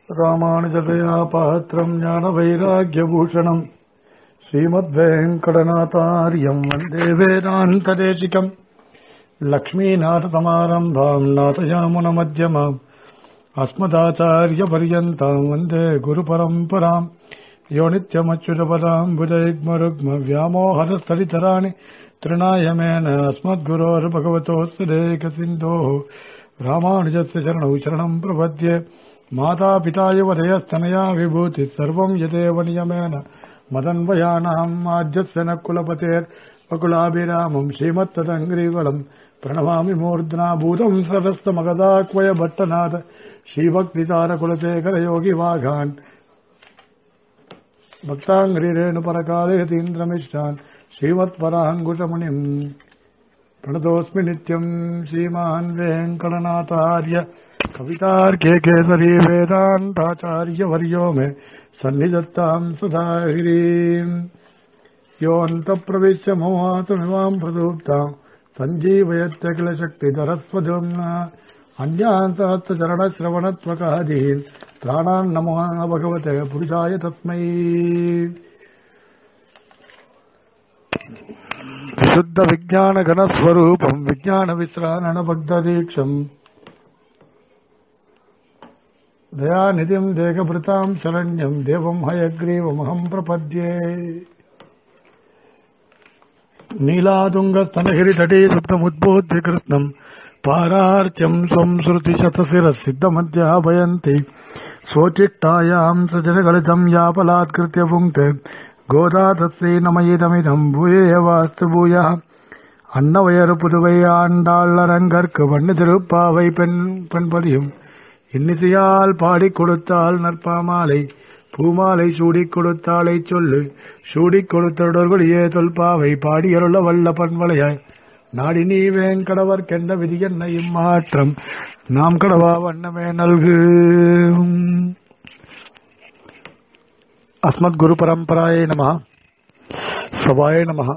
ராமானுஜதயா பாத்திரம் ஞான வைராக்கியபூஷணம் ஸ்ரீமத்வேங்கடநாதாரியம் வந்தே வேதாந்ததேசிகம் லக்ஷ்மீநாதசமாரம்பாம் நாதயாமுனமத்தியமாம் अस्मदाचार्यपर्यन्ताम् वन्दे गुरुपरम्पराम् यो नित्यमच्युतपदाम् बुजैग्मरुग्म व्यामोहरस्थलितराणि तृणायमेन अस्मद्गुरोर्भगवतोऽस्यदेकसिन्धोः रामानुजस्य शरणौ शरणम् प्रपद्ये मातापिताय वदयस्तनया विभूतिः सर्वम् यदेव नियमेन मदन्वयानाम् आद्यस्य न कुलपतेर्वकुलाभिरामम् श्रीमत्तदङ्ग्रीवलम् प्रणमामि मूर्ध्ना भूतम् सरस्तमगदाक्वय भट्टनाथ श्रीभक्तिसारकुलशेखरयोगिवाघान् भक्ताङ्घ्रिरेणुपरकालयतीन्द्रमिष्टान् श्रीमत्पराङ्कुशमुनिम् प्रणतोऽस्मि नित्यम् श्रीमान् वेङ्कटनाथार्य कवितार्के केसरी वेदान्ताचार्यवर्यो मे सन्निधत्ताम् सुधागिरीम् योऽन्तप्रविश्य मोहातुमिमाम् प्रसूप्ताम् सञ्जीवयत्य किल शक्तिधरस्वधुम्ना अन्यान् सहस्रचरणश्रवणत्वकादीन् प्राणान् नमो भगवते पुरुषाय तस्मै विशुद्धविज्ञानघनस्वरूपम् विज्ञानविश्राणबद्धदीक्षम् दयानिधिम् देहभृताम् शरण्यम् देवम् हयग्रीवमहम् प्रपद्ये नीलादुङ्गस्तनगिरितटे सुप्तमुद्बोध्य कृष्णम् पारार्च्यम् स्वम् श्रुतिशतशिरसिद्धमध्यापयन्ति स्वचिट्टायाम् सजनगलितम् यापलात्कृत्य पुङ्क्ते गोदा तत्सै नमयिदमिदम् भूये वास्तु भूयः அன்னவயர் புதுவை ஆண்டாள் அரங்கற்கு வண்ணு திருப்பாவை பெண் பெண்பதியும் இன்னிசையால் பாடிக் கொடுத்தால் நற்பாமாலை பூமாலை சூடிக் கொடுத்தாளை சொல்லு சூடிக் கொடுத்தொடர்களியே தொல்பாவை பாடியருள வல்ல பண்பலையாய் நாடி நீ வேங்கடவர் கெண்ட விதி என்ன இம்மாற்றம் நாம் கடவா வண்ணமே நல்கு அஸ்மத் குரு பரம்பராயே நம சபாயே நம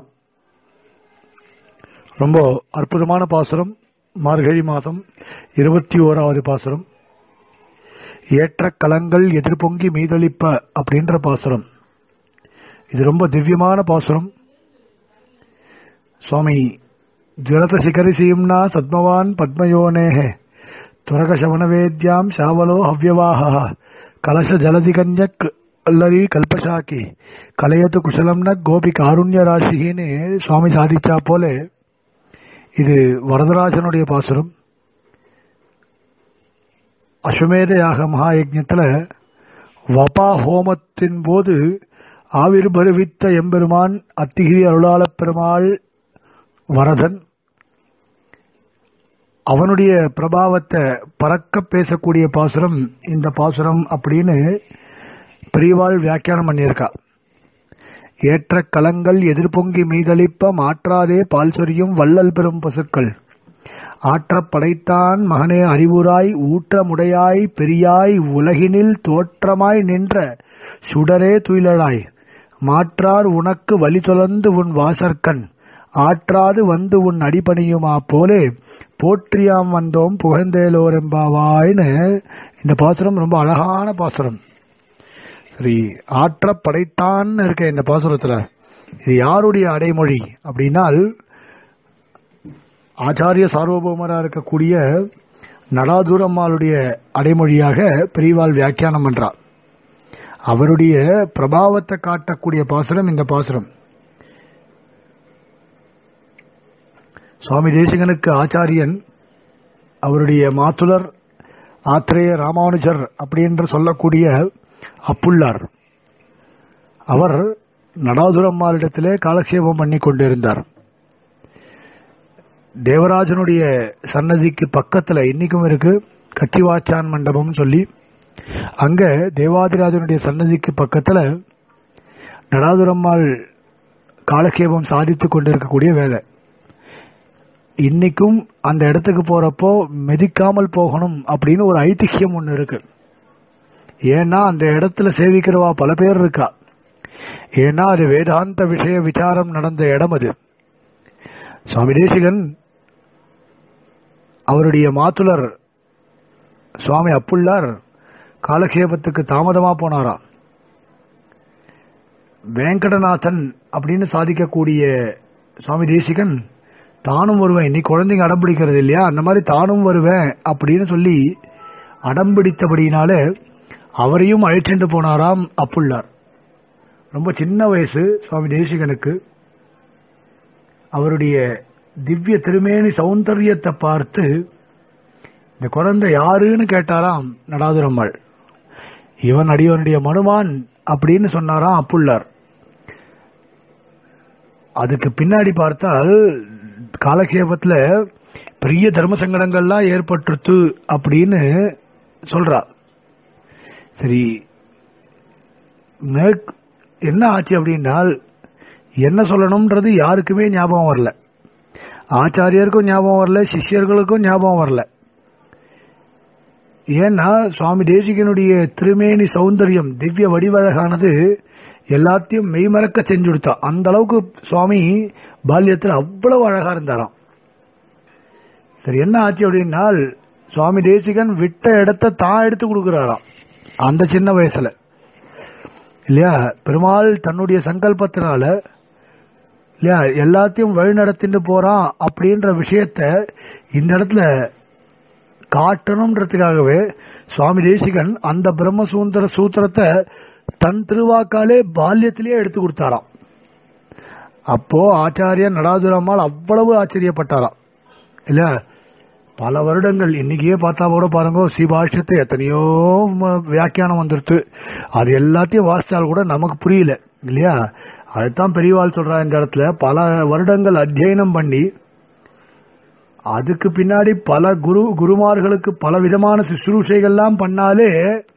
ரொம்ப அற்புதமான பாசுரம் மார்கழி மாதம் இருபத்தி ஓராவது பாசுரம் ஏற்ற கலங்கள் எதிர்பொங்கி மீதளிப்ப அப்படின்ற பாசுரம் இது ரொம்ப திவ்யமான பாசுரம் சுவாமி ஜுரத சிகரி சீம்னா சத்மவான் பத்மயோனேஹ துரக சவணவேத்யாம் சாவலோ ஹவ்யவாக கலச ஜலதி கன்யக் அல்லரி கல்பசாக்கி கலையத்து குசலம்ன கோபி காருண்ய ராசின்னு சுவாமி சாதிச்சா போல இது வரதராஜனுடைய பாசுரம் அஸ்வமேத யாக மகாயஜத்துல வபா ஹோமத்தின் போது ஆவிர்பருவித்த எம்பெருமான் அத்திகிரி அருளாளப் பெருமாள் வரதன் அவனுடைய பிரபாவத்தை பறக்க பேசக்கூடிய பாசுரம் இந்த பாசுரம் அப்படின்னு பெரியவாள் வியாக்கியானம் பண்ணியிருக்கா ஏற்ற கலங்கள் எதிர்பொங்கி மீதளிப்ப மாற்றாதே பால் சொரியும் வள்ளல் பெறும் பசுக்கள் ஆற்றப் படைத்தான் மகனே அறிவுராய் ஊற்றமுடையாய் பெரியாய் உலகினில் தோற்றமாய் நின்ற சுடரே துயிலழாய் மாற்றார் உனக்கு வழி தொலந்து உன் வாசற்கண் ஆற்றாது வந்து உன் அடிபணியுமா போலே போற்றியாம் வந்தோம் புகழ்ந்தேலோரெம்பாவாய்னு இந்த பாசுரம் ரொம்ப அழகான பாசுரம் சரி ஆற்ற படைத்தான் இருக்க இந்த பாசுரத்துல இது யாருடைய அடைமொழி அப்படின்னால் ஆச்சாரிய சார்வபௌமரா இருக்கக்கூடிய நடாதுரம்மாளுடைய அடைமொழியாக பெரியவாள் வியாக்கியானம் பண்றார் அவருடைய பிரபாவத்தை காட்டக்கூடிய பாசுரம் இந்த பாசுரம் சுவாமி தேசிகனுக்கு ஆச்சாரியன் அவருடைய மாத்துலர் ஆத்திரேய ராமானுஜர் அப்படின்று சொல்லக்கூடிய அப்புள்ளார் அவர் நடாதுரம்மாளிடத்திலே காலக்ஷேபம் பண்ணி கொண்டிருந்தார் தேவராஜனுடைய சன்னதிக்கு பக்கத்துல இன்னைக்கும் இருக்கு கச்சிவாச்சான் மண்டபம் சொல்லி அங்க தேவாதிராஜனுடைய சன்னதிக்கு பக்கத்துல நடாதுரம்மாள் காலக்ஷேபம் சாதித்துக் கொண்டிருக்கக்கூடிய வேலை இன்னைக்கும் அந்த இடத்துக்கு போறப்போ மெதிக்காமல் போகணும் அப்படின்னு ஒரு ஐதிஹ்யம் ஒன்று இருக்கு ஏன்னா அந்த இடத்துல சேவிக்கிறவா பல பேர் இருக்கா ஏன்னா அது வேதாந்த விஷய விசாரம் நடந்த இடம் அது சுவாமி தேசிகன் அவருடைய மாத்துலர் சுவாமி அப்புள்ளார் காலக்ஷேபத்துக்கு தாமதமா போனாராம் வேங்கடநாதன் அப்படின்னு சாதிக்கக்கூடிய சுவாமி தேசிகன் தானும் வருவேன் நீ குழந்தைங்க அடம் பிடிக்கிறது இல்லையா அந்த மாதிரி தானும் வருவேன் அப்படின்னு சொல்லி அடம் பிடித்தபடியினால அவரையும் அழைச்சிட்டு போனாராம் அப்புள்ளார் ரொம்ப சின்ன வயசு சுவாமி தேசிகனுக்கு அவருடைய திவ்ய திருமேனி சௌந்தரியத்தை பார்த்து இந்த குழந்தை யாருன்னு கேட்டாராம் நடாதுரம்மாள் இவன் அடியவனுடைய மனுமான் அப்படின்னு சொன்னாராம் அப்புள்ளார் அதுக்கு பின்னாடி பார்த்தால் காலக்ஷேபத்துல பெரிய தர்ம சங்கடங்கள்லாம் ஏற்பட்டுருத்து அப்படின்னு சொல்றா சரி மேற்- என்ன ஆச்சு அப்படின்னால் என்ன சொல்லணும்ன்றது யாருக்குமே ஞாபகம் வரல ஆச்சாரியருக்கும் ஞாபகம் வரல சிஷ்யர்களுக்கும் ஞாபகம் வரல ஏன்னா சுவாமி தேசிகனுடைய திருமேனி சௌந்தரியம் திவ்ய வடிவழகானது எல்லாத்தையும் மெய்மறக்க செஞ்சு கொடுத்தா அந்த அளவுக்கு சுவாமி பால்யத்தில் அவ்வளவு அழகா இருந்தாராம் சரி என்ன ஆச்சு அப்படின்னால் சுவாமி தேசிகன் விட்ட இடத்த தான் எடுத்து கொடுக்கிறாராம் அந்த சின்ன வயசுல இல்லையா பெருமாள் தன்னுடைய சங்கல்பத்தினால இல்லையா எல்லாத்தையும் வழிநடத்திட்டு போறான் அப்படின்ற விஷயத்த இந்த இடத்துல காட்டணும்ன்றதுக்காகவே சுவாமி தேசிகன் அந்த பிரம்மசூந்தர சூத்திரத்தை தன் திருவாக்காலே பால்யத்திலேயே எடுத்து கொடுத்தாராம் அப்போ ஆச்சாரியர் நடாதுரம்மாள் அவ்வளவு ஆச்சரியப்பட்டாராம் இல்ல பல வருடங்கள் இன்னைக்கே பார்த்தா கூட பாருங்க ஸ்ரீபாஷ்யத்தை எத்தனையோ ம- வியாக்கியானம் வந்துருச்சு அது எல்லாத்தையும் வாசிச்சால் கூட நமக்கு புரியல இல்லையா அதுதான் பெரியவாள் சொல்றா இந்த இடத்துல பல வருடங்கள் அத்தியனம் பண்ணி அதுக்கு பின்னாடி பல குரு குருமார்களுக்கு பல விதமான சுசுரூஷைகள்லாம் பண்ணாலே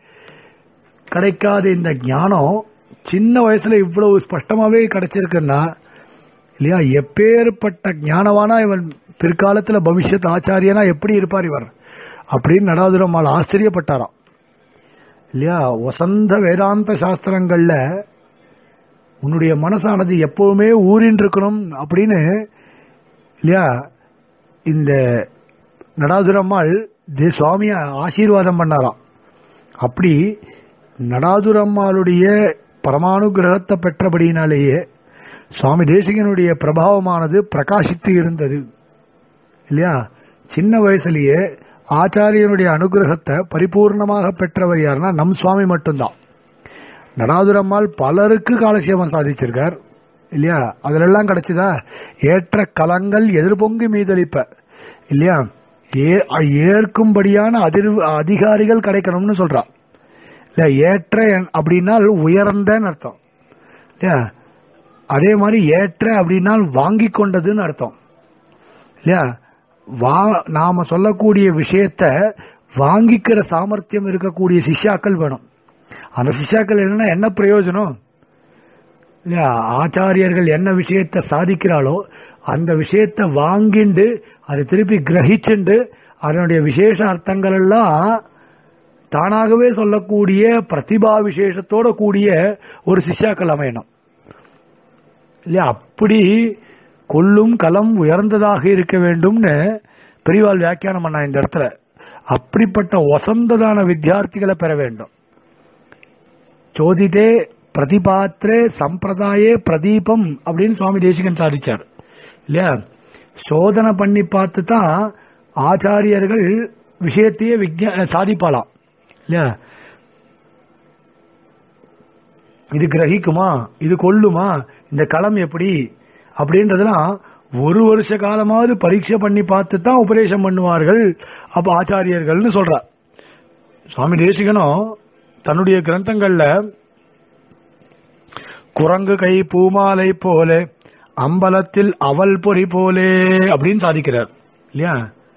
கிடைக்காத இந்த ஞானம் சின்ன வயசுல இவ்வளவு ஸ்பஷ்டமாவே கிடைச்சிருக்குன்னா இல்லையா எப்பேற்பட்ட ஞானவானா இவன் பிற்காலத்துல பவிஷ்யத் ஆச்சாரியனா எப்படி இருப்பார் இவர் அப்படின்னு நடாதுரம்மாள் ஆச்சரியப்பட்டாராம் இல்லையா வசந்த வேதாந்த சாஸ்திரங்கள்ல உன்னுடைய மனசானது எப்பவுமே ஊறின் இருக்கணும் அப்படின்னு இல்லையா இந்த நடாதுரம்மாள் தே- சுவாமிய ஆசீர்வாதம் பண்ணாராம் அப்படி நடாதுரம்மாளுடைய பரமானுகிரகத்தை பெற்றபடியினாலேயே சுவாமி தேசிகனுடைய பிரபாவமானது பிரகாசித்து இருந்தது இல்லையா சின்ன வயசுலயே ஆச்சாரியனுடைய அனுகிரகத்தை பரிபூர்ணமாக பெற்றவர் யாருன்னா நம் சுவாமி மட்டும்தான் நடாதுரம்மாள் பலருக்கு காலக்ஷேபம் சாதிச்சிருக்கார் இல்லையா அதுலெல்லாம் கிடைச்சதா ஏற்ற கலங்கள் எதிர்பொங்கி மீதளிப்ப இல்லையா ஏ- ஏற்கும்படியான அதிர் அதிகாரிகள் கிடைக்கணும்னு சொல்றா இல்ல ஏற்ற என்- அப்படின்னால் உயர்ந்தன்னு அர்த்தம் இல்லையா அதே மாதிரி ஏற்ற அப்படின்னால் வாங்கி கொண்டதுன்னு அர்த்தம் இல்லையா வா நாம சொல்லக்கூடிய விஷயத்த வாங்கிக்கிற சாமர்த்தியம் இருக்கக்கூடிய சிஷ்யாக்கள் வேணும் அந்த சிஷ்யாக்கள் என்னன்னா என்ன பிரயோஜனம் இல்லையா ஆச்சாரியர்கள் என்ன விஷயத்தை சாதிக்கிறாளோ அந்த விஷயத்தை வாங்கிண்டு அதை திருப்பி கிரகிச்சுண்டு அதனுடைய விசேஷ அர்த்தங்கள் எல்லாம் தானாகவே சொல்லக்கூடிய பிரதிபா விசேஷத்தோட கூடிய ஒரு சிஷ்யாக்கள் அமையணும் இல்லையா அப்படி கொல்லும் களம் உயர்ந்ததாக இருக்க வேண்டும்னு பெரியவாள் வியாக்கியானம் பண்ணா இந்த இடத்துல அப்படிப்பட்ட வசந்ததான வித்தியார்த்திகளை பெற வேண்டும் சோதிதே பிரதிபாத்திரே சம்பிரதாயே பிரதீபம் அப்படின்னு சுவாமி தேசிகன் சாதிச்சார் இல்லையா சோதனை பண்ணி பார்த்து தான் ஆச்சாரியர்கள் விஷயத்தையே விஜய சாதிப்பாலாம் இல்லையா இது கிரகிக்குமா இது கொல்லுமா இந்த களம் எப்படி அப்படின்றதெல்லாம் ஒரு வருஷ காலமாவது பரீட்சை பண்ணி பார்த்து தான் உபதேசம் பண்ணுவார்கள் அப்ப ஆச்சாரியர்கள்னு சொல்றா சுவாமி தேசிகனும் தன்னுடைய கிரந்தங்கள்ல குரங்கு கை பூமாலை போல அம்பலத்தில் அவல் பொறி போலே அப்படின்னு சாதிக்கிறார் இல்லையா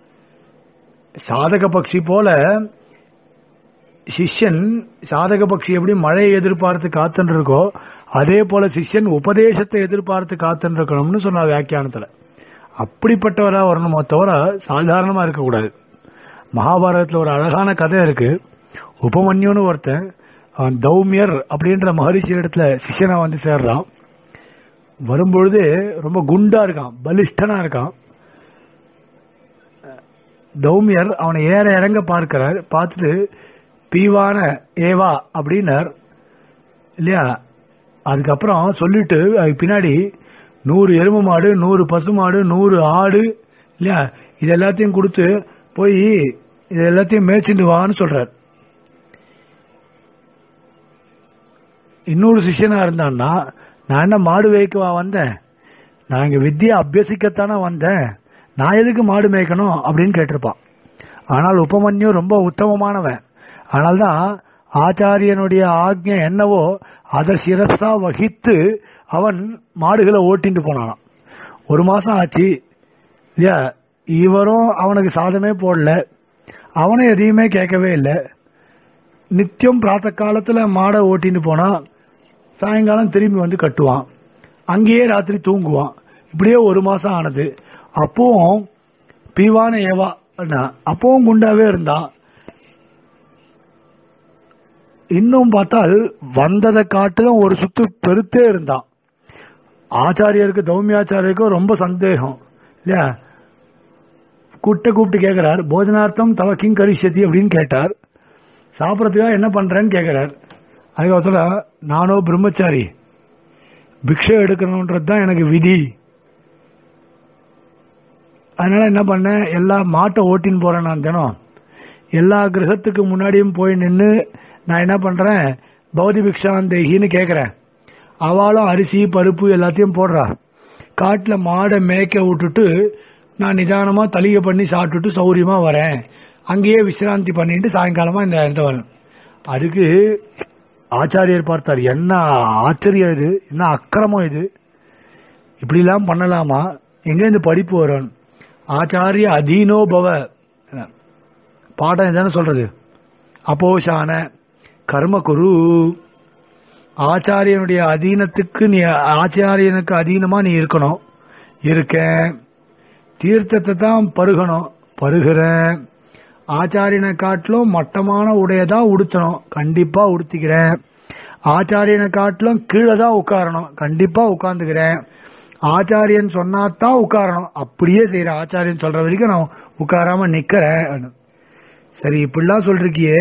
சாதக பக்ஷி போல சிஷ்யன் சாதக பக்ஷி எப்படி மழையை எதிர்பார்த்து காத்துன்னு இருக்கோ அதே போல சிஷ்யன் உபதேசத்தை எதிர்பார்த்து காத்துன்னு இருக்கணும்னு சொன்னார் வியாக்கியானத்துல அப்படிப்பட்டவரா வரணுமோ தவிர சாதாரணமா இருக்கக்கூடாது மகாபாரதத்துல ஒரு அழகான கதை இருக்கு உபமன்யுன்னு ஒருத்தன் அவன் தௌமியர் அப்படின்ற மகரிஷி இடத்துல சிஷ்யனா வந்து சேர்றான் வரும்பொழுது ரொம்ப குண்டா இருக்கான் பலிஷ்டனா இருக்கான் தௌமியர் அவனை ஏற இறங்க பார்க்கிறார் பார்த்துட்டு பீவான ஏவா அப்படின்னார் இல்லையா அதுக்கப்புறம் சொல்லிட்டு அதுக்கு பின்னாடி நூறு எருமை மாடு நூறு பசு மாடு நூறு ஆடு இல்லையா இது எல்லாத்தையும் கொடுத்து போய் இது எல்லாத்தையும் மேய்ச்சிட்டு வான்னு சொல்றார் இன்னொரு சிஷ்யனா இருந்தான்னா நான் என்ன மாடு மேய்க்கவா வந்தேன் நான் இங்க வித்தியை அபியசிக்கத்தானே வந்தேன் நான் எதுக்கு மாடு மேய்க்கணும் அப்படின்னு கேட்டிருப்பான் ஆனால் உபமன்யு ரொம்ப உத்தமமானவன் அதனால்தான் ஆச்சாரியனுடைய ஆக்ஞை என்னவோ அதை சிரசா வகித்து அவன் மாடுகளை ஓட்டிட்டு போனானாம் ஒரு மாசம் ஆச்சு இல்லையா இவரும் அவனுக்கு சாதமே போடல அவனும் எதையுமே கேட்கவே இல்லை நித்தியம் பிராத்த காலத்துல மாடை ஓட்டிட்டு போனா சாயங்காலம் திரும்பி வந்து கட்டுவான் அங்கேயே ராத்திரி தூங்குவான் இப்படியே ஒரு மாசம் ஆனது அப்பவும் பீவான ஏவா அப்பவும் குண்டாவே இருந்தான் இன்னும் பார்த்தால் வந்ததை காட்டிலும் ஒரு சுத்து பெருத்தே இருந்தான் ஆச்சாரியருக்கு தௌமியாச்சாரியருக்கும் ரொம்ப சந்தேகம் இல்லையா கூட்ட கூப்பிட்டு கேட்கிறார் போஜனார்த்தம் தவ கிங் கரிஷதி அப்படின்னு கேட்டார் சாப்பிடறதுக்காக என்ன பண்றேன்னு கேட்கிறார் அதுக்கு சொல்ல நானோ பிரம்மச்சாரி பிக்ஷை எடுக்கணும்ன்றது தான் எனக்கு விதி அதனால என்ன பண்ணேன் எல்லா மாட்டை ஓட்டின்னு போறேன் நான் தினம் எல்லா கிரகத்துக்கு முன்னாடியும் போய் நின்று நான் என்ன பண்றேன் பௌதி பிக்ஷாந்தேகின்னு கேட்கிறேன் அவளும் அரிசி பருப்பு எல்லாத்தையும் போடுறா காட்டுல மாடை மேய்க்க விட்டுட்டு நான் நிதானமா தலிகை பண்ணி சாப்பிட்டுட்டு சௌரியமா வரேன் அங்கேயே விசிராந்தி பண்ணிட்டு சாயங்காலமா இந்த இடத்த வரேன் அதுக்கு ஆச்சாரியர் பார்த்தார் என்ன ஆச்சரியம் இது என்ன அக்கிரமம் இது இப்படிலாம் பண்ணலாமா எங்க இந்த படிப்பு வரும் ஆச்சாரிய அதீனோ பவ பாடம் இதானே சொல்றது அப்போஷான கர்ம குரு ஆச்சாரியனுடைய அதீனத்துக்கு நீ ஆச்சாரியனுக்கு அதீனமா நீ இருக்கணும் இருக்க தீர்த்தத்தை தான் பருகணும் பருகிறேன் ஆச்சாரியனை காட்டிலும் மட்டமான உடையதான் உடுத்தணும் கண்டிப்பா உடுத்திக்கிறேன் ஆச்சாரியனை காட்டிலும் கீழே தான் உட்காரணும் கண்டிப்பா உட்கார்ந்துக்கிறேன் ஆச்சாரியன் சொன்னாதான் உட்காரணும் அப்படியே செய்யற ஆச்சாரியன் சொல்ற வரைக்கும் நான் உட்காராம நிக்கிறேன் சரி இப்படிலாம் சொல்றிருக்கியே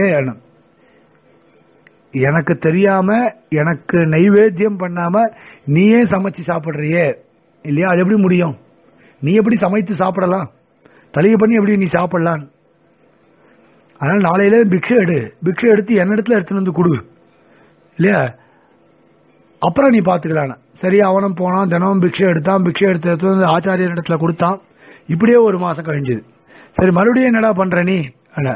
எனக்கு தெரியாம எனக்கு நைவேத்தியம் பண்ணாம நீயே சமைச்சு சாப்பிடுறியே இல்லையா அது எப்படி முடியும் நீ எப்படி சமைத்து சாப்பிடலாம் தலையை பண்ணி எப்படி நீ சாப்பிடலாம் அதனால நாளையில பிக்ஷை எடு பிக்ஷை எடுத்து என்னிடத்துல எடுத்துட்டு வந்து கொடு இல்லையா அப்புறம் நீ பாத்துக்கலாம் சரி அவனும் போனான் தினமும் பிக்ஷை எடுத்தான் பிக்ஷை எடுத்து எடுத்து வந்து ஆச்சாரியர் இடத்துல கொடுத்தான் இப்படியே ஒரு மாசம் கழிஞ்சது சரி மறுபடியும் என்னடா பண்ற நீ அண்ணா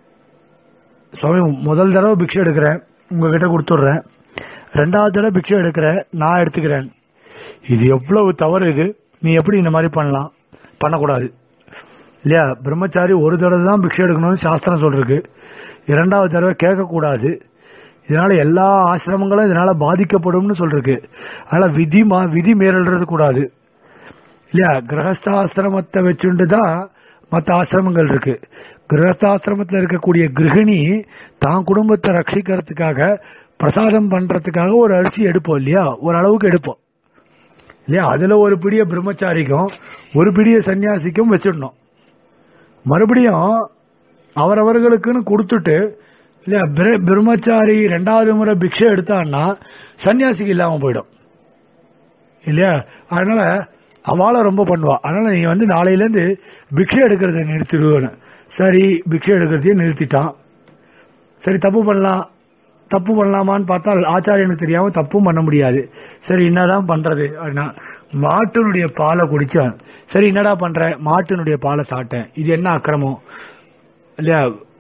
சுவாமி முதல் தடவை பிக்ஷை எடுக்கிறேன் உங்ககிட்ட கொடுத்துட்றேன் ரெண்டாவது தடவை பிக்ஷை எடுக்கிறேன் நான் எடுத்துக்கிறேன் இது எவ்வளவு தவறு இது நீ எப்படி இந்த மாதிரி பண்ணலாம் பண்ணக்கூடாது இல்லையா பிரம்மச்சாரி ஒரு தடவை தான் பிக்ஷை எடுக்கணும்னு சாஸ்திரம் சொல்றது இரண்டாவது தடவை கேட்கக்கூடாது இதனால எல்லா ஆசிரமங்களும் இதனால பாதிக்கப்படும்னு சொல்றது அதனால விதி மா- விதி மீறல்றது கூடாது இல்லையா கிரகஸ்தாசிரமத்தை வச்சுட்டு தான் மற்ற ஆசிரமங்கள் இருக்கு கிரகஸ்தாசிரமத்தில் இருக்கக்கூடிய கிரகிணி தான் குடும்பத்தை ரட்சிக்கிறதுக்காக பிரசாதம் பண்றதுக்காக ஒரு அரிசி எடுப்போம் இல்லையா ஒரு அளவுக்கு எடுப்போம் இல்லையா அதுல ஒரு பிடிய பிரம்மச்சாரிக்கும் ஒரு பிடிய சன்னியாசிக்கும் வச்சிடணும் மறுபடியும் அவரவர்களுக்குன்னு கொடுத்துட்டு இல்லையா பிர- பிரம்மச்சாரி ரெண்டாவது முறை பிக்ஷை எடுத்தான்னா சன்னியாசிக்கு இல்லாம போயிடும் இல்லையா அதனால அவளை ரொம்ப பண்ணுவா அதனால நீ வந்து நாளையில இருந்து பிக்ஷை எடுக்கிறத நிறுத்திடுவேன்னு சரி பிக்ஷை எடுக்கிறதையும் நிறுத்திட்டான் சரி தப்பு பண்ணலாம் தப்பு பண்ணலாமான்னு பார்த்தா ஆச்சாரியனுக்கு தெரியாம தப்பும் பண்ண முடியாது சரி என்னதான் பண்றது அப்படின்னா மாட்டினுடைய பாலை குடிச்சான் சரி என்னடா பண்ற மாட்டினுடைய பாலை சாப்பிட்டேன் இது என்ன அக்கிரமம் இல்லையா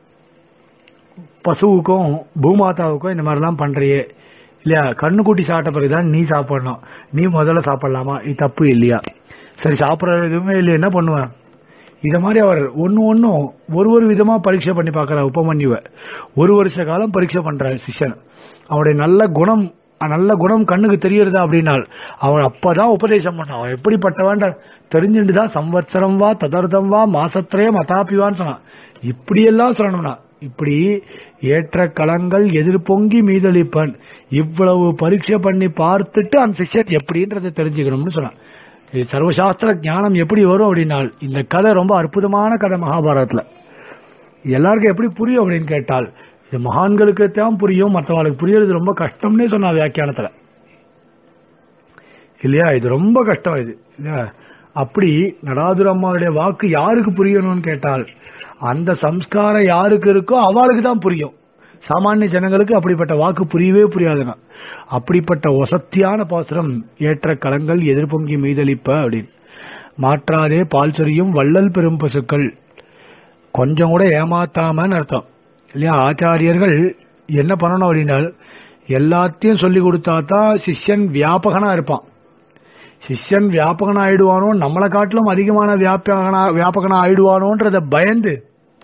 பசுவுக்கும் பூமாதாவுக்கும் இந்த மாதிரிலாம் பண்றியே இல்லையா கண்ணுக்குட்டி சாப்பிட்ட பிறகுதான் நீ சாப்பிடணும் நீ முதல்ல சாப்பிடலாமா இது தப்பு இல்லையா சரி சாப்பிட்ற எதுவுமே இல்லை என்ன பண்ணுவேன் இத மாதிரி அவர் ஒன்னு ஒன்னும் ஒரு ஒரு விதமா பரீட்சை பண்ணி பார்க்கறார் உபமன்யுவ ஒரு வருஷ காலம் பரீட்சை பண்றார் சிஷ்யன் அவருடைய நல்ல குணம் நல்ல குணம் கண்ணுக்கு தெரியறதா அப்படின்னால் அவன் அப்பதான் உபதேசம் பண்ணான் அவன் எப்படிப்பட்டவன் தெரிஞ்சுட்டு தான் சம்வத்சரம் வா ததர்த்தம் வா மாசத்திரயம் அதாபிவான்னு சொன்னான் இப்படியெல்லாம் சொல்லணும்னா இப்படி ஏற்ற களங்கள் எதிர்பொங்கி மீதளிப்பன் இவ்வளவு பரீட்சை பண்ணி பார்த்துட்டு அந்த சிஷ்யன் எப்படின்றத தெரிஞ்சுக்கணும்னு சொன்னான் இது சர்வசாஸ்திர ஞானம் எப்படி வரும் அப்படின்னால் இந்த கதை ரொம்ப அற்புதமான கதை மகாபாரதத்துல எல்லாருக்கும் எப்படி புரியும் அப்படின்னு கேட்டால் இது மகான்களுக்கு தான் புரியும் மற்றவங்களுக்கு புரியறது ரொம்ப கஷ்டம்னே சொன்னா வியாக்கியானத்துல இல்லையா இது ரொம்ப கஷ்டம் இது இல்லையா அப்படி நடாதுர அம்மாவுடைய வாக்கு யாருக்கு புரியணும்னு கேட்டால் அந்த சம்ஸ்காரம் யாருக்கு இருக்கோ அவளுக்கு தான் புரியும் சாமானிய ஜனங்களுக்கு அப்படிப்பட்ட வாக்கு புரியவே புரியாதுன்னா அப்படிப்பட்ட ஒசத்தியான பாசுரம் ஏற்ற களங்கள் எதிர்பொங்கி மீதளிப்ப அப்படின்னு மாற்றாதே பால் சொரியும் வள்ளல் பெரும் பசுக்கள் கொஞ்சம் கூட ஏமாத்தாமன்னு அர்த்தம் இல்லையா ஆச்சாரியர்கள் என்ன பண்ணணும் அப்படின்னா எல்லாத்தையும் சொல்லி கொடுத்தா தான் சிஷ்யன் வியாபகனா இருப்பான் சிஷ்யன் வியாபகனா ஆயிடுவானோ நம்மளை காட்டிலும் அதிகமான வியாபகனா வியாபகனா ஆயிடுவானோன்றத பயந்து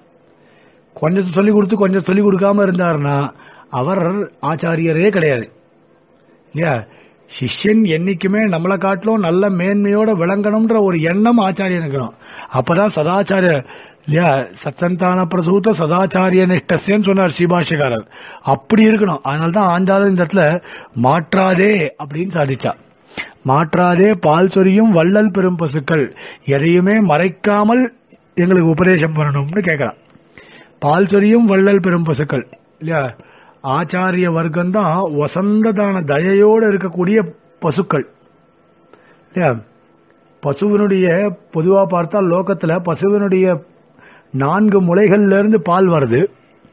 கொஞ்சம் சொல்லி கொடுத்து கொஞ்சம் சொல்லி கொடுக்காம இருந்தாருன்னா அவர் ஆச்சாரியரே கிடையாது இல்லையா சிஷ்யன் என்னைக்குமே நம்மளை காட்டிலும் நல்ல மேன்மையோட விளங்கணும்ன்ற ஒரு எண்ணம் ஆச்சாரியன் இருக்கணும் அப்பதான் சதாச்சாரிய இல்லையா சத்தந்தான பிரசூத்த சதாச்சாரிய நிஷ்டசேன்னு சொன்னார் ஸ்ரீபாஷகாரர் அப்படி இருக்கணும் அதனால தான் ஆண்டாலும் இந்த இடத்துல மாற்றாதே அப்படின்னு சாதிச்சா மாற்றாதே பால் சொரியும் வள்ளல் பெரும் பசுக்கள் எதையுமே மறைக்காமல் எங்களுக்கு உபதேசம் பண்ணணும்னு கேட்கிறான் பால் சொரியும் வள்ளல் பெரும் பசுக்கள் இல்லையா ஆச்சாரிய வர்க்கம் தான் வசந்ததான தயையோடு இருக்கக்கூடிய பசுக்கள் இல்லையா பசுவினுடைய பொதுவா பார்த்தா லோகத்துல பசுவினுடைய நான்கு முளைகள்ல இருந்து பால் வருது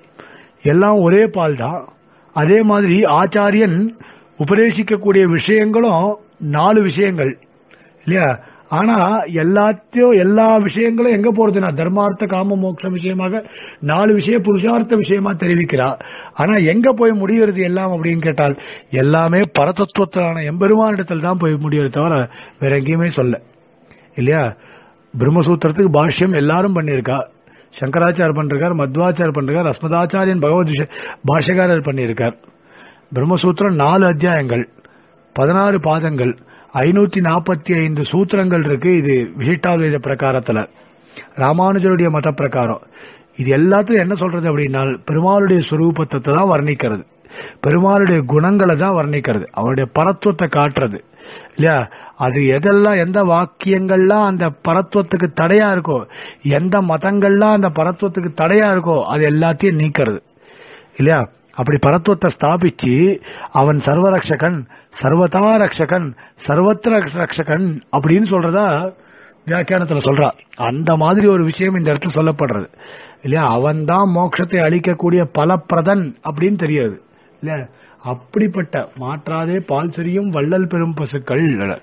எல்லாம் ஒரே பால் தான் அதே மாதிரி ஆச்சாரியன் உபதேசிக்கக்கூடிய விஷயங்களும் நாலு விஷயங்கள் இல்லையா ஆனா எல்லாத்தையும் எல்லா விஷயங்களும் எங்க போறதுன்னா தர்மார்த்த காம மோட்ச விஷயமாக நாலு விஷயம் புருஷார்த்த விஷயமா தெரிவிக்கிறா ஆனா எங்க போய் முடிகிறது எல்லாம் அப்படின்னு கேட்டால் எல்லாமே பரதத்துவத்திலான எம்பெருமானிடத்தில் தான் போய் முடியறது தவிர வேற எங்கேயுமே சொல்ல இல்லையா பிரம்மசூத்திரத்துக்கு பாஷ்யம் எல்லாரும் பண்ணியிருக்கா சங்கராச்சார் பண்ணிருக்கார் மத்வாச்சார் பண்ணிருக்கார் அஸ்மதாச்சாரியன் பகவத் விஷ- பாஷ்யக்காரர் பண்ணியிருக்கார் பிரம்மசூத்திரம் நாலு அத்தியாயங்கள் பதினாறு பாதங்கள் ஐநூத்தி நாற்பத்தி ஐந்து சூத்திரங்கள் இருக்கு இது விசிஷ்டாத்வைத பிரகாரத்துல ராமானுஜருடைய மத பிரகாரம் இது எல்லாத்தையும் என்ன சொல்றது அப்படின்னா பெருமாளுடைய சுரூபத்தை தான் வர்ணிக்கிறது பெருமாளுடைய குணங்களை தான் வர்ணிக்கிறது அவருடைய பரத்துவத்தை காட்டுறது இல்லையா அது எதெல்லாம் எந்த வாக்கியங்கள்லாம் அந்த பரத்துவத்துக்கு தடையா இருக்கோ எந்த மதங்கள்லாம் அந்த பரத்துவத்துக்கு தடையா இருக்கோ அது எல்லாத்தையும் நீக்கிறது இல்லையா அப்படி பரத்துவத்தை ஸ்தாபிச்சு அவன் சர்வரக்ஷகன் சர்வதா ரக்ஷகன் சர்வத்திர ரக்ஷகன் அப்படின்னு சொல்றதா வியாக்கியானத்துல சொல்றா அந்த மாதிரி ஒரு விஷயம் இந்த இடத்துல சொல்லப்படுறது இல்லையா அவன் தான் மோட்சத்தை அளிக்கக்கூடிய பலப்பிரதன் அப்படின்னு தெரியாது இல்லையா அப்படிப்பட்ட மாற்றாதே பால் சொரியும் வள்ளல் பெரும் பசுக்கள்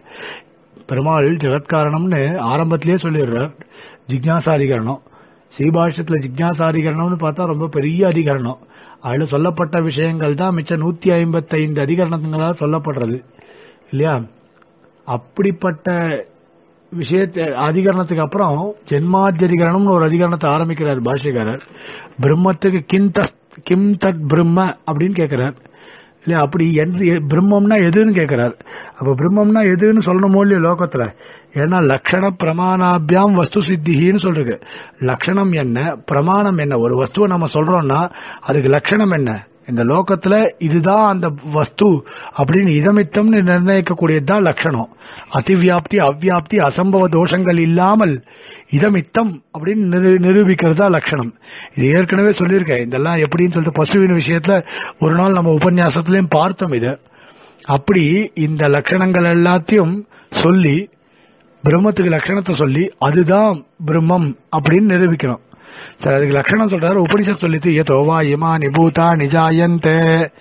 பெருமாள் ஜெகத்காரணம்னு ஆரம்பத்திலேயே சொல்லிடுறார் ஜிக்ஞாசாதிகரணம் ஸ்ரீபாஷ்யத்துல ஜிக்ஞாசாதிகரணம்னு பார்த்தா ரொம்ப பெரிய அதிகரணம் அதுல சொல்லப்பட்ட விஷயங்கள் தான் மிச்ச நூத்தி ஐம்பத்தைந்து அதிகரணங்களால் சொல்லப்படுறது இல்லையா அப்படிப்பட்ட விஷயத்தை அதிகரணத்துக்கு அப்புறம் ஜென்மாத்தியதிகரணம்னு ஒரு அதிகரணத்தை ஆரம்பிக்கிறார் பாஷ்யக்காரர் பிரம்மத்துக்கு கிம் தத் கிம் தத் பிரம்ம அப்படின்னு கேட்கிறார் இல்லையா அப்படி எது எ- பிரம்மம்னா எதுன்னு கேட்கிறார் அப்ப பிரம்மம்னா எதுன்னு சொல்லணுமோ இல்லையோ லோகத்துல ஏன்னா லக்ஷண பிரமாணாபியாம் வஸ்து சித்தின்னு சொல்றது லக்ஷணம் என்ன பிரமாணம் என்ன ஒரு வஸ்துவை நம்ம சொல்றோம்னா அதுக்கு லட்சணம் என்ன இந்த லோகத்துல இதுதான் அந்த வஸ்து அப்படின்னு இதமித்தம்னு நிர்ணயிக்கக்கூடியதுதான் லட்சணம் அதிவியாப்தி அவ்வியாப்தி அசம்பவ தோஷங்கள் இல்லாமல் இதமித்தம் அப்படின்னு நிரு- நிரூபிக்கிறது தான் லட்சணம் இது ஏற்கனவே சொல்லியிருக்கேன் இதெல்லாம் எப்படின்னு சொல்லிட்டு பசுவின் விஷயத்துல ஒரு நாள் நம்ம உபன்யாசத்திலையும் பார்த்தோம் இது அப்படி இந்த லட்சணங்கள் எல்லாத்தையும் சொல்லி பிரம்மத்துக்கு லட்சணத்தை சொல்லி அதுதான் பிரம்மம் அப்படின்னு நிரூபிக்கணும் சரி அதுக்கு லட்சணம் சொல்றாரு உபனிஷத் சொல்லிட்டு ஏதோ வா இமா நிபூதா நிஜாயந்தே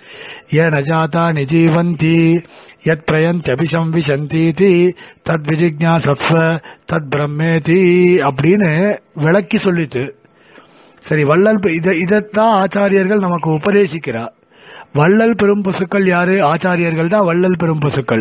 ஏ நஜாதா நிஜீவந்தி யத் பிரயந்தி அபிசம்விசந்தீதி தத் விஜிக்ஞாசத்வ தத் பிரம்மேதி அப்படின்னு விளக்கி சொல்லிட்டு சரி வள்ளல் பெ- இத இதைத்தான் ஆச்சாரியர்கள் நமக்கு உபதேசிக்கிறார் வள்ளல் பெரும் பசுக்கள் யாரு ஆச்சாரியர்கள் தான் வள்ளல் பெரும் பசுக்கள்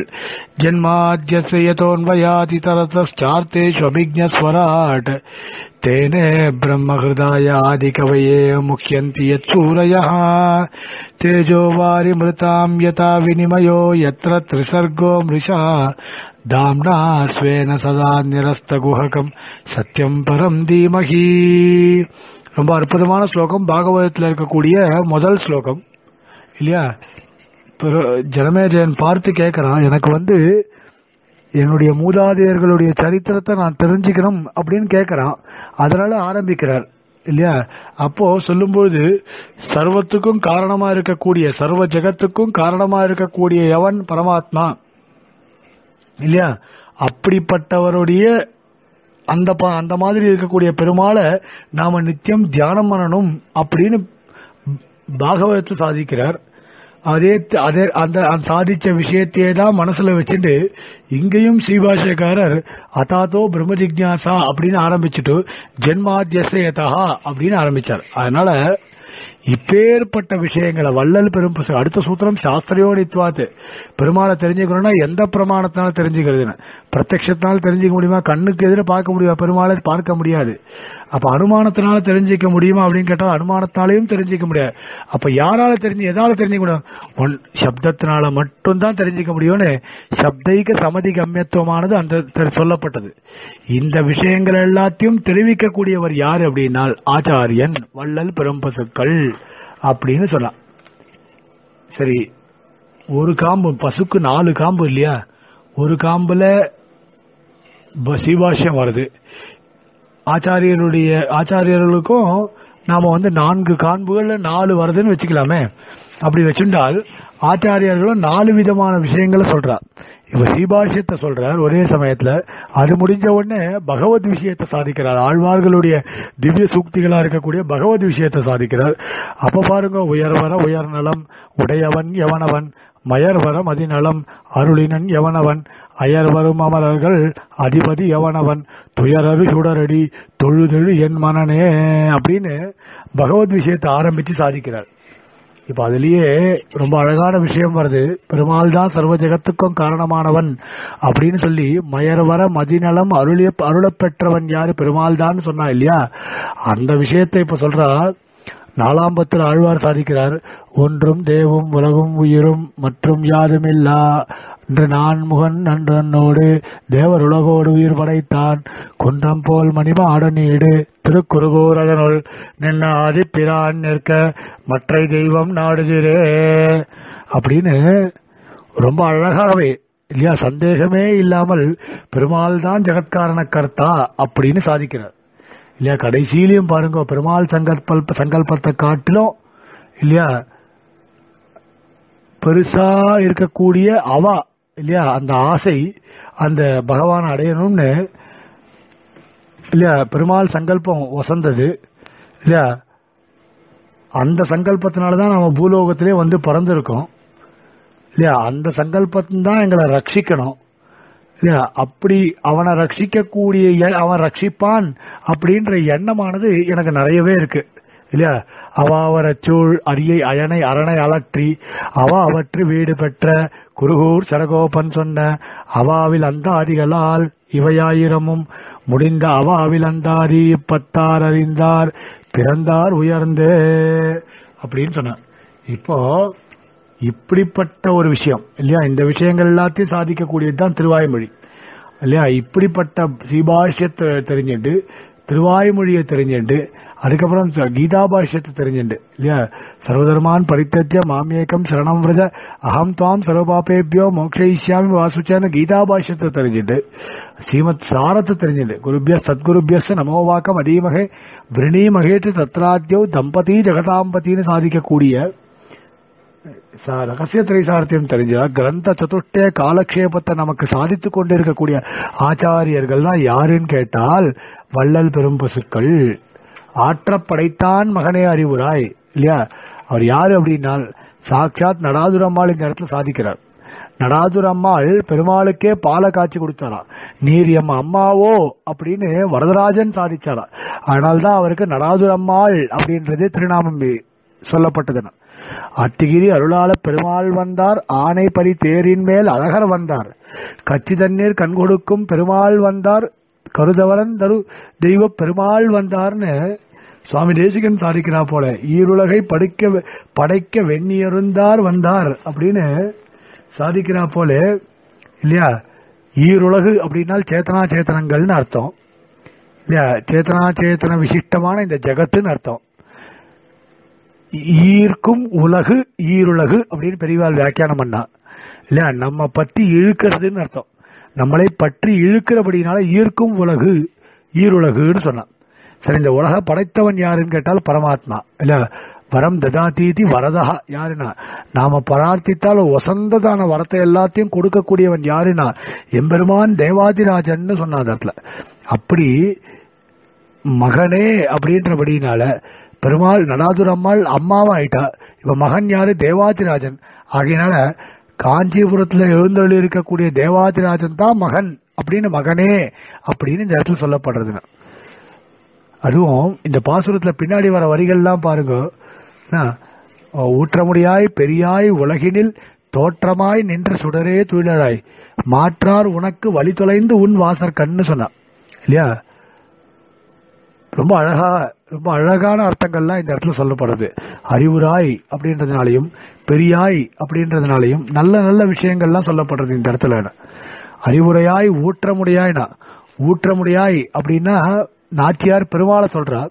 ஜென்மாத்தியதோன்வயாதி தரத்தார்த்தேஷு அபிஜஸ்வராட் தேனே பிரம்மஹிருதாய ஆதி கவயே முக்கியந்தி யத் சூரயः தேஜோ வாரி மிருதாம் யதா வினிமயோ யத்ர த்ரிசர்கோ மிருஷா தாம்னா ஸ்வேன சதா நிரஸ்தகுஹகம் சத்யம் பரம் தீமஹி ரொம்ப அற்புதமான ஸ்லோகம் பாகவதத்தில் இருக்கக்கூடிய முதல் ஸ்லோகம் இல்லையா பிற- ஜனமேஜயன் பார்த்து கேட்கறான் எனக்கு வந்து என்னுடைய மூதாதையர்களுடைய சரித்திரத்தை நான் தெரிஞ்சுக்கணும் அப்படின்னு கேட்கறான் அதனால ஆரம்பிக்கிறார் இல்லையா அப்போ சொல்லும்போது சர்வத்துக்கும் காரணமா இருக்கக்கூடிய சர்வ ஜெகத்துக்கும் காரணமா இருக்கக்கூடிய எவன் பரமாத்மா இல்லையா அப்படிப்பட்டவருடைய அந்த ப- அந்த மாதிரி இருக்கக்கூடிய பெருமாளை நாம நித்தியம் தியானம் பண்ணணும் அப்படின்னு பாகவதத்தை சாதிக்கிறார் அதே த- அதே அந்த அந்த சாதிச்ச விஷயத்தையே தான் மனசுல வச்சுட்டு இங்கேயும் ஸ்ரீபாஷக்காரர் அதாதோ பிரம்ம ஜிக்ஞாசா அப்படின்னு ஆரம்பிச்சுட்டு ஜென்மாத்தியசயதா அப்படின்னு ஆரம்பிச்சார் அதனால இப்பேற்பட்ட விஷயங்களை வள்ளல் பெரும் புஸ்தகம். அடுத்த சூத்திரம் சாஸ்திரயோனித்வாத்து பெருமாளை தெரிஞ்சுக்கணும்னா எந்த பிரமாணத்தினால தெரிஞ்சுக்கிறதுன்னு பிரத்யட்சத்தினால தெரிஞ்சுக்க முடியுமா கண்ணுக்கு எதிர பார்க்க முடியுமா பெருமாளை பார்க்க முடியாது அப்ப அனுமானத்தினால தெரிஞ்சுக்க முடியுமா அப்படின்னு கேட்டால் அனுமானத்தாலையும் தெரிஞ்சுக்க முடியாது அப்ப யாரால தெரிஞ்சு எதால தெரிஞ்சுக்க முடியும் ஒன் சப்தத்தினால மட்டும்தான் தெரிஞ்சுக்க முடியும்னு சப்தைக சமதி கம்யத்துவமானது அந்த தெ- சொல்லப்பட்டது இந்த விஷயங்கள் எல்லாத்தையும் தெரிவிக்கக்கூடியவர் யார் அப்படின்னால் ஆச்சாரியன் வள்ளல் பெரும்பசுக்கள் அப்படின்னு சொல்லலாம் சரி ஒரு காம்பு பசுக்கு நாலு காம்பு இல்லையா ஒரு காம்புல ப- சீபாஷ்யம் வருது ஆச்சாரியருடைய ஆச்சாரியர்களுக்கும் நாம வந்து நான்கு காண்புகள்ல நாலு வருதுன்னு வச்சுக்கலாமே அப்படி வச்சுட்டால் ஆச்சாரியர்களும் நாலு விதமான விஷயங்களை சொல்றார் இப்ப சீபாஷ்யத்தை சொல்றார் ஒரே சமயத்துல அது முடிஞ்ச உடனே பகவத் விஷயத்தை சாதிக்கிறார் ஆழ்வார்களுடைய திவ்ய சூக்திகளா இருக்கக்கூடிய பகவத் விஷயத்தை சாதிக்கிறார் அப்ப பாருங்க உயர்வர உயர்நலம் உடையவன் எவனவன் மயர்வர மதிநலம் அருளினன் எவனவன் அயர்வரும் அமரர்கள் அதிபதி எவனவன் துயரரு சுடரடி தொழுதெழு என் மனனே அப்படின்னு பகவத் விஷயத்தை ஆரம்பிச்சு சாதிக்கிறார் இப்ப அதுலயே ரொம்ப அழகான விஷயம் வருது பெருமாள் தான் சர்வ ஜெகத்துக்கும் காரணமானவன் அப்படின்னு சொல்லி மயர்வர மதிநலம் அருளிய அருளப் பெற்றவன் யாரு பெருமாள் தான் சொன்னா இல்லையா அந்த விஷயத்தை இப்ப சொல்றா நாலாம் பத்தில் ஆழ்வார் சாதிக்கிறார் ஒன்றும் தேவும் உலகும் உயிரும் மற்றும் யாதுமில்லா என்று நான் முகன் நன்றனோடு தேவர் உலகோடு உயிர் படைத்தான் குன்றம் போல் மணிமாட நீடு திருக்குறுகூரதனுள் நின்ன ஆதிப்பிரான் நிற்க மற்றை தெய்வம் நாடுகிறே அப்படின்னு ரொம்ப அழகாகவே இல்லையா சந்தேகமே இல்லாமல் பெருமாள் தான் ஜெகத்காரண கர்த்தா அப்படின்னு சாதிக்கிறார் இல்லையா கடைசியிலையும் பாருங்க பெருமாள் சங்கல்ப சங்கல்பத்தை காட்டிலும் இல்லையா பெருசா இருக்கக்கூடிய அவா இல்லையா அந்த ஆசை அந்த பகவான் அடையணும்னு இல்லையா பெருமாள் சங்கல்பம் வசந்தது இல்லையா அந்த சங்கல்பத்தினால தான் நம்ம பூலோகத்திலே வந்து பிறந்திருக்கோம் இல்லையா அந்த சங்கல்பத்தின் தான் எங்களை ரட்சிக்கணும் இல்லையா அப்படி அவனை ரட்சிக்கக்கூடிய எ- அவன் ரட்சிப்பான் அப்படின்ற எண்ணமானது எனக்கு நிறையவே இருக்கு இல்லையா அவாவரச்சூழ் அரியை அயனை அரணை அலற்றி அவ அவற்று வீடு பெற்ற குருகூர் சரகோபன் சொன்ன அவாவில் அந்தாதிகளால் இவையாயிரமும் முடிந்த அவாவில் அந்தாதி பத்தார் அறிந்தார் பிறந்தார் உயர்ந்தே அப்படின்னு சொன்னார் இப்போ இப்படிப்பட்ட ஒரு விஷயம் இல்லையா இந்த விஷயங்கள் எல்லாத்தையும் சாதிக்கக்கூடியது தான் திருவாய்மொழி இல்லையா இப்படிப்பட்ட சீபாஷ்யத்தை தெரிஞ்சுட்டு திருவாய்மொழியை தெரிஞ்சுட்டு அதுக்கப்புறம் ச- கீதா பாஷ்யத்தை தெரிஞ்சுட்டு இல்லையா சர்வதர்மான் பரித்தஜ்ய மாமியேக்கம் சரணம் விரஜ அகம் துவாம் சர்வபாபேபியோ மோக்ஷயிஷ்யாமி வாசுச்சேன்னு கீதா பாஷ்யத்தை தெரிஞ்சுட்டு ஸ்ரீமத் சாரத்தை தெரிஞ்சுட்டு குருபிய சத்குருபியஸ் நமோவாக்கம் அதீமகே விரணீமகேத்து தத்ராத்யோ தம்பதி ஜெகதாம்பத்தின்னு சாதிக்கக்கூடிய ச- ரகசிய திரைசாரத்தையும் தெரிஞ்சா கிரந்த சதுஷ்டய காலக்ஷேபத்தை நமக்கு சாதித்து கொண்டிருக்கக்கூடிய ஆச்சாரியர்கள் தான் யாருன்னு கேட்டால் வள்ளல் பெரும் பசுக்கள் ஆற்றப் படைத்தான் மகனே அறிவுராய் இல்லையா அவர் யாரு அப்படின்னால் சாட்சாத் நடாதுரம்மாள் இந்த இடத்துல சாதிக்கிறார் நடாதுர அம்மாள் பெருமாளுக்கே பாலை காய்ச்சி கொடுத்தாராம் நீர் எம் அம்மாவோ அப்படின்னு வரதராஜன் சாதிச்சாராம் அதனால்தான் அவருக்கு நடாதுர அம்மாள் அப்படின்றது திருநாமம் சொல்லப்பட்டதுன்னு அத்திகிரி அருளாள பெருமாள் வந்தார் ஆனை பரி தேரின் மேல் அழகர் வந்தார் கச்சி தண்ணீர் கண் கொடுக்கும் பெருமாள் வந்தார் கருதவரன் தரு தெய்வ பெருமாள் வந்தார்னு சுவாமி தேசிகன் சாதிக்கிறா போல ஈருலகை படைக்க படைக்க வெண்ணியருந்தார் வந்தார் அப்படின்னு சாதிக்கிறா போல இல்லையா ஈருலகு அப்படின்னால் சேத்தனா சேத்தனங்கள்னு அர்த்தம் இல்லையா சேத்தனா சேத்தன விசிஷ்டமான இந்த ஜெகத்துன்னு அர்த்தம் ஈர்க்கும் உலகு ஈருலகு அப்படின்னு பெரியவாள் வியாக்கியானம் பண்ணா இல்லையா நம்ம பற்றி இழுக்கிறதுன்னு அர்த்தம் நம்மளை பற்றி இழுக்கிறபடினால ஈர்க்கும் உலகு ஈருலகுன்னு சொன்னான் சரி இந்த உலக படைத்தவன் யாருன்னு கேட்டால் பரமாத்மா இல்ல வரம் ததாதீதி வரதா யாருன்னா நாம பிரார்த்தித்தால் வசந்ததான வரத்தை எல்லாத்தையும் கொடுக்கக்கூடியவன் யாருன்னா எம்பெருமான் தேவாதிராஜன்னு சொன்ன அந்த இடத்துல அப்படி மகனே அப்படின்றபடினால பெருமாள் நடாதுரம்மாள் அம்மாவா ஆயிட்டா இப்ப மகன் யாரு தேவாதிராஜன் ஆகையினால காஞ்சிபுரத்துல எழுந்தருளி இருக்கக்கூடிய தேவாதிராஜன் தான் மகன் அப்படின்னு மகனே அப்படின்னு இந்த இடத்துல சொல்லப்படுறதுங்க அதுவும் இந்த பாசுரத்துல பின்னாடி வர வரிகள்லாம் பாருங்க என்ன, ஊற்றமுடியாய் பெரியாய் உலகினில் தோற்றமாய் நின்ற சுடரே துயிலழாய் மாற்றார் உனக்கு வழி தொலைந்து உன் வாசற் கண்ணு சொன்னான் இல்லையா ரொம்ப அழகா ரொம்ப அழகான அர்த்தங்கள்லாம் இந்த இடத்துல சொல்லப்படுது அறிவுராய் அப்படின்றதுனாலையும் பெரியாய் அப்படின்றதுனாலையும் நல்ல நல்ல விஷயங்கள்லாம் சொல்லப்படுறது இந்த இடத்துல அறிவுரையாய் ஊற்றமுடியாய்னா ஊற்றமுடியாய் அப்படின்னா நாச்சியார் பெருமாளை சொல்றா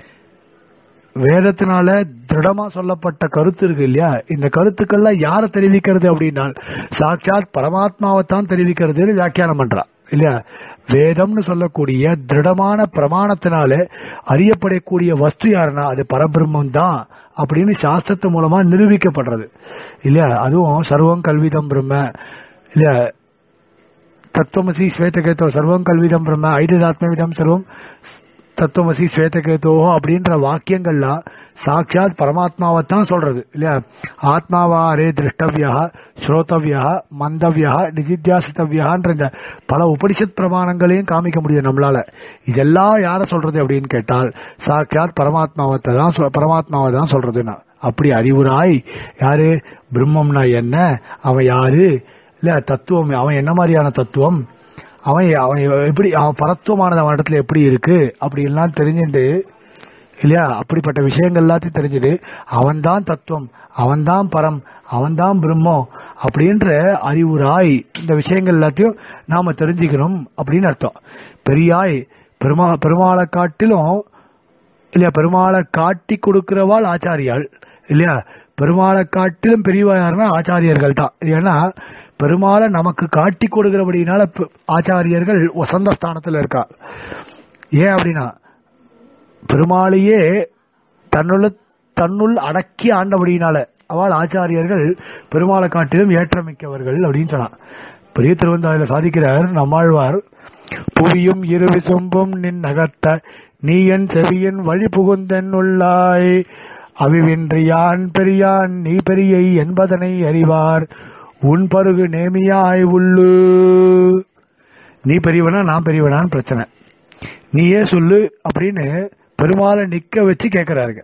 வேதத்தினால திருடமா சொல்லப்பட்ட கருத்து இருக்கு இல்லையா இந்த கருத்துக்கள்லாம் யாரை தெரிவிக்கிறது அப்படின்னா சாட்சாத் பரமாத்மாவைத்தான் தெரிவிக்கிறதுன்னு வியாக்கியானம் பண்றா இல்லையா வேதம்னு சொல்லக்கூடிய திருடமான பிரமாணத்தினால அறியப்படக்கூடிய வஸ்து யாருன்னா அது பரபிரம்மம் தான் அப்படின்னு சாஸ்திரத்து மூலமா நிரூபிக்கப்படுறது இல்லையா அதுவும் சர்வம் கல்விதம் பிரம்ம இல்லையா தத்துவமசி ஸ்வேதகேதோ சர்வம் கல்விதம் பிரம்ம ஐததாத்மவிதம் சர்வம் தத்துவமசி ஸ்வேதகேதோ அப்படின்ற வாக்கியங்கள்லாம் சாட்சாத் பரமாத்மாவைத்தான் சொல்றது இல்லையா ஆத்மாவா அரே திருஷ்டவியா ஸ்ரோதவியா மந்தவியா நிதித்தியாசித்தவியான்ற இந்த பல உபனிஷத் பிரமாணங்களையும் காமிக்க முடியும் நம்மளால இதெல்லாம் யார சொல்றது அப்படின்னு கேட்டால் சாட்சாத் பரமாத்மாவத்தை தான் சொ- பரமாத்மாவை தான் சொல்றதுன்னா அப்படி அறிவுராய் யாரு பிரம்மம்னா என்ன அவன் யாரு இல்ல தத்துவம் அவன் என்ன மாதிரியான தத்துவம் அவன் அவன் எப்படி அவன் பரத்துவமானது அவன் இடத்துல எப்படி இருக்கு அப்படி எல்லாம் தெரிஞ்சுட்டு இல்லையா அப்படிப்பட்ட விஷயங்கள் எல்லாத்தையும் தெரிஞ்சுது அவன்தான் தத்துவம் அவன்தான் பரம் அவன்தான் பிரம்மம் அப்படின்ற அறிவுராய் இந்த விஷயங்கள் எல்லாத்தையும் நாம தெரிஞ்சுக்கணும் அப்படின்னு அர்த்தம் பெரியாய் பெருமா பெருமாளை காட்டிலும் இல்லையா பெருமாளை காட்டி கொடுக்கிறவாள் ஆச்சாரியாள் இல்லையா பெருமாளை காட்டிலும் பெரியவா யாருன்னா ஆச்சாரியர்கள் தான் ஏன்னா பெருமாளை நமக்கு காட்டி கொடுக்கிறபடினால பெ- ஆச்சாரியர்கள் வசந்த ஸ்தானத்துல இருக்கா ஏன் அப்படின்னா பெருமாளையே தன்னுள்ள தன்னுள் அடக்கி ஆண்டபடியினால அவள் ஆச்சாரியர்கள் பெருமாளை காட்டிலும் ஏற்றமிக்கவர்கள் அப்படின்னு சொன்னான் பெரிய திருவந்தாயில சாதிக்கிறார் நம்மாழ்வார் புவியும் இரு விசும்பும் நின் நகர்த்த நீ என் செவியன் வழி புகுந்தென் உள்ளாய் அவிவின்றி யான் பெரியான் நீ பெரியை என்பதனை அறிவார் உன் பருகு நேமியாய் உள்ளு நீ பெரியவனா நான் பெரியவனான்னு பிரச்சனை நீயே சொல்லு அப்படின்னு பெருமாளை நிக்க வச்சு கேக்குறாருங்க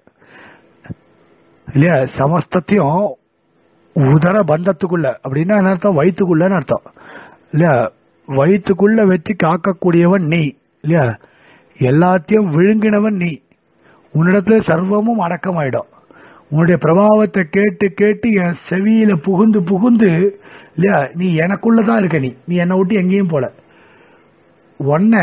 இல்லையா சமஸ்தத்தையும் உதர பந்தத்துக்குள்ள அப்படின்னா என்ன அர்த்தம் வயிற்றுக்குள்ளன்னு அர்த்தம் இல்லையா வயிற்றுக்குள்ள வச்சு காக்கக்கூடியவன் நீ இல்லையா எல்லாத்தையும் விழுங்கினவன் நீ உன்னிடத்துல சர்வமும் அடக்கமாயிடும் உன்னுடைய பிரபாவத்தை கேட்டு கேட்டு என் செவியில புகுந்து புகுந்து இல்லையா நீ எனக்குள்ளதான் இருக்க நீ நீ என்னை விட்டு எங்கேயும் போல உன்னை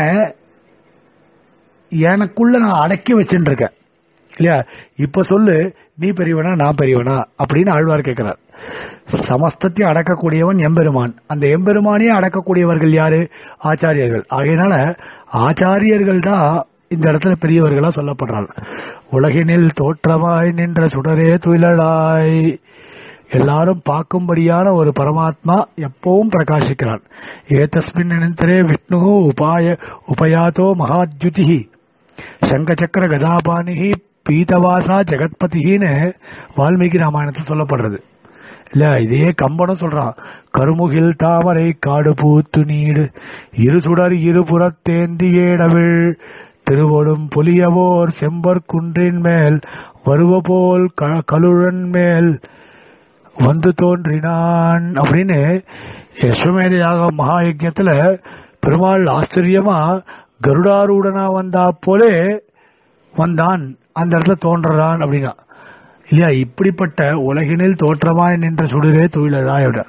எனக்குள்ள நான் அடக்கி வச்சுட்டு இருக்கேன் இல்லையா இப்ப சொல்லு நீ பெரியவனா நான் பெரியவனா அப்படின்னு ஆழ்வார் கேட்கிறார் சமஸ்தத்தையும் அடக்கக்கூடியவன் எம்பெருமான் அந்த எம்பெருமானையே அடக்கக்கூடியவர்கள் யாரு ஆச்சாரியர்கள் ஆகையினால ஆச்சாரியர்கள் தான் இந்த இடத்துல பெரியவர்களா சொல்லப்படுறாங்க உலகினில் தோற்றமாய் நின்ற சுடரே துயிலடாய் எல்லாரும் பார்க்கும்படியான ஒரு பரமாத்மா எப்பவும் பிரகாசிக்கிறான் ஏதஸ்மின் நினைத்தரே விஷ்ணு உபாய உபயாதோ மகாத்யுதி சங்கச்சக்கர கதாபாணிகி பீதவாசா ஜெகத்பதின்னு வால்மீகி ராமாயணத்தில் சொல்லப்படுறது இல்ல இதே கம்பனும் சொல்றான் கருமுகில் தாமரை காடு பூத்து நீடு இரு சுடர் இருபுறத்தேந்தி ஏடவிழ் திருவொடும் புலியவோர் செம்பர் குன்றின் மேல் வருவ போல் க- கலுழன் மேல் வந்து தோன்றினான் அப்படின்னு யஸ்வமேதையாக மகா யஜ்ஞத்துல பெருமாள் ஆச்சரியமா கருடாரூடனா வந்தா போலே வந்தான் அந்த இடத்துல தோன்றுறான் அப்படின்னா இல்லையா இப்படிப்பட்ட உலகினில் தோற்றமாய் நின்ற சுடரே தொழிலதாய் விட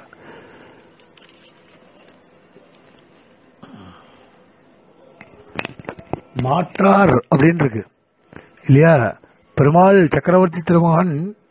மாற்றார் அப்படின்னு இருக்கு இல்லையா பெருமாள் சக்கரவர்த்தி திருமகன்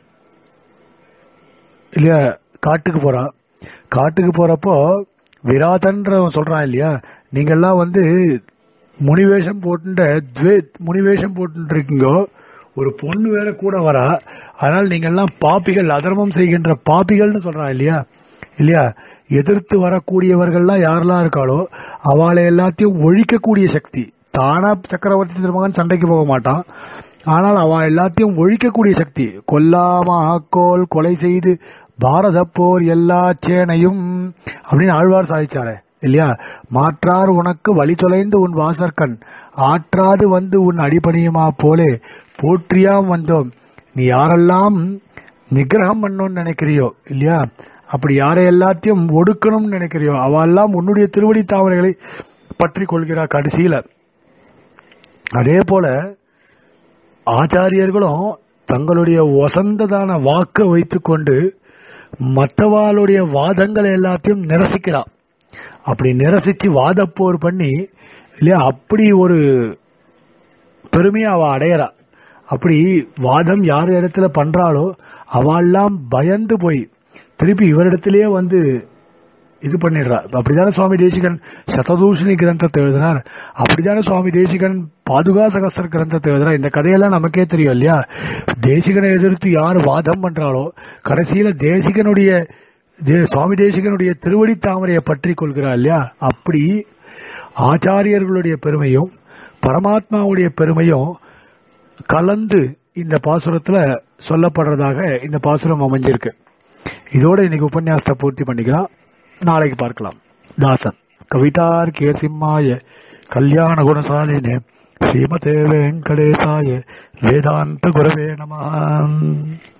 இல்லையா காட்டுக்கு போறான் காட்டுக்கு போறப்போ விராதன்ற சொல்றான் இல்லையா நீங்கெல்லாம் வந்து முனிவேஷம் போட்டு துவே முனிவேஷம் போட்டு இருக்கீங்கோ ஒரு பொண்ணு வேற கூட வரா அதனால் நீங்க எல்லாம் பாப்பிகள் அதர்மம் செய்கின்ற பாப்பிகள்னு சொல்றா இல்லையா இல்லையா எதிர்த்து வரக்கூடியவர்கள்லாம் யாரெல்லாம் இருக்காளோ அவளை எல்லாத்தையும் ஒழிக்கக்கூடிய சக்தி தானா சக்கரவர்த்தி திருமகன் சண்டைக்கு போக மாட்டான் ஆனால் அவ எல்லாத்தையும் ஒழிக்கக்கூடிய சக்தி கொல்லாம ஆக்கோல் கொலை செய்து பாரத போர் எல்லா சேனையும் அப்படின்னு ஆழ்வார் சாதிச்சாரே இல்லையா மாற்றார் உனக்கு வழி தொலைந்து உன் வாசற்கண் ஆற்றாது வந்து உன் அடிபணியுமா போலே போற்றியாம் வந்தோம் நீ யாரெல்லாம் நிகிரகம் பண்ணணும்னு நினைக்கிறியோ இல்லையா அப்படி யாரை எல்லாத்தையும் ஒடுக்கணும்னு நினைக்கிறியோ அவெல்லாம் உன்னுடைய திருவடி தாமரைகளை பற்றி கொள்கிறா கடைசியில அதே போல ஆச்சாரியர்களும் தங்களுடைய வசந்ததான வாக்கை வைத்துக்கொண்டு மற்றவாளுடைய வாதங்களை எல்லாத்தையும் நிரசிக்கிறா அப்படி நிரசிச்சு வாதப்போர் பண்ணி இல்லையா அப்படி ஒரு பெருமையை அவ அடையறா அப்படி வாதம் யார் இடத்துல பண்றாளோ அவெல்லாம் பயந்து போய் திருப்பி இவரிடத்திலேயே வந்து இது பண்ணிடுறா அப்படிதானே சுவாமி தேசிகன் சததூஷணி கிரந்தத்தை எழுதினார் அப்படிதானே சுவாமி தேசிகன் பாதுகா சகசர் கிரந்தத்தை எழுதினார் இந்த கதையெல்லாம் நமக்கே தெரியும் இல்லையா தேசிகனை எதிர்த்து யார் வாதம் பண்றாளோ கடைசியில தேசிகனுடைய தே- சுவாமி தேசிகனுடைய திருவடி தாமரையை பற்றி கொள்கிறார் இல்லையா அப்படி ஆச்சாரியர்களுடைய பெருமையும் பரமாத்மாவுடைய பெருமையும் கலந்து இந்த பாசுரத்துல சொல்லப்படுறதாக இந்த பாசுரம் அமைஞ்சிருக்கு இதோட இன்னைக்கு உபன்யாசத்தை பூர்த்தி பண்ணிக்கலாம் நாளைக்கு பார்க்கலாம் தாசன் கவிதார் கேசிம்மாய கல்யாண குணசாலினே ஸ்ரீமதே வெங்கடேசாய வேதாந்த குரவே நம